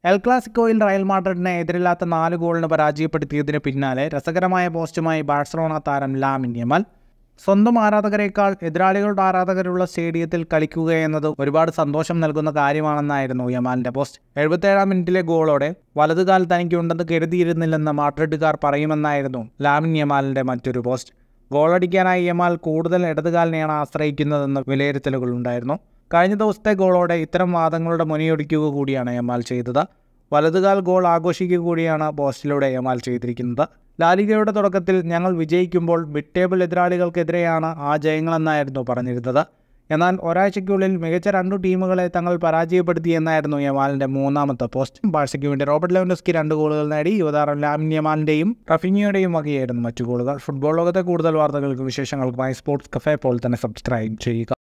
L ക്ലാസിക്കോയിൽ Real മാഡ്രിഡിനെ എതിരില്ലാത്ത നാല് ഗോളിന് പരാജയപ്പെടുത്തിയതിന് പിന്നാലെ രസകരമായ പോസ്റ്റുമായി ബാഴ്സലോണ താരം ലാമിൻ യമാൽ സ്വന്തം ആരാധകരെക്കാൾ എതിരാളികളുടെ ആരാധകരുള്ള സ്റ്റേഡിയത്തിൽ കളിക്കുക എന്നത് ഒരുപാട് സന്തോഷം നൽകുന്ന കാര്യമാണെന്നായിരുന്നു യമാലിന്റെ പോസ്റ്റ് എഴുപത്തേഴാം മിനിറ്റിലെ ഗോളോടെ വലതുകാൽ തനിക്കുണ്ടെന്ന് കരുതിയിരുന്നില്ലെന്ന് മാഡ്രിഡുകാർ പറയുമെന്നായിരുന്നു ലാമിൻ യമാലിന്റെ മറ്റൊരു പോസ്റ്റ് ഗോളടിക്കാനായി യമാൽ കൂടുതൽ ഇടതുകാലിനെയാണ് ആശ്രയിക്കുന്നതെന്ന് വിലയിരുത്തലുകളുണ്ടായിരുന്നു കഴിഞ്ഞ ദിവസത്തെ ഗോളോടെ ഇത്തരം വാദങ്ങളുടെ മുനയൊടിക്കുക കൂടിയാണ് യമാൽ ചെയ്തത് വലതുകാൽ ഗോൾ ആഘോഷിക്കുക കൂടിയാണ് പോസ്റ്റിലൂടെ യമാൽ ചെയ്തിരിക്കുന്നത് ലാലിഗയുടെ തുടക്കത്തിൽ ഞങ്ങൾ വിജയിക്കുമ്പോൾ മിഡ് ടേബിൾ എതിരാളികൾക്കെതിരെയാണ് ആ ജയങ്ങളെന്നായിരുന്നു പറഞ്ഞിരുന്നത് എന്നാൽ ഒരാഴ്ചയ്ക്കുള്ളിൽ മികച്ച രണ്ടു ടീമുകളെ തങ്ങൾ പരാജയപ്പെടുത്തിയെന്നായിരുന്നു യമാലിന്റെ മൂന്നാമത്തെ പോസ്റ്റ് ബാഴ്സയ്ക്ക് വേണ്ടി റോബർട്ട് ലെവൻഡസ്കി രണ്ട് ഗോളുകൾ നേടി യുവതാരം ലാമിൻ യമാലിന്റെയും റഫിനിയുടെയും വകയായിരുന്നു മറ്റു ഗോളുകൾ ഫുട്ബോൾ ലോകത്തെ കൂടുതൽ വാർത്തകൾക്കും വിശേഷങ്ങൾക്കുമായി സ്പോർട്സ് കഫേ പോൾ തന്നെ സബ്സ്ക്രൈബ് ചെയ്യുക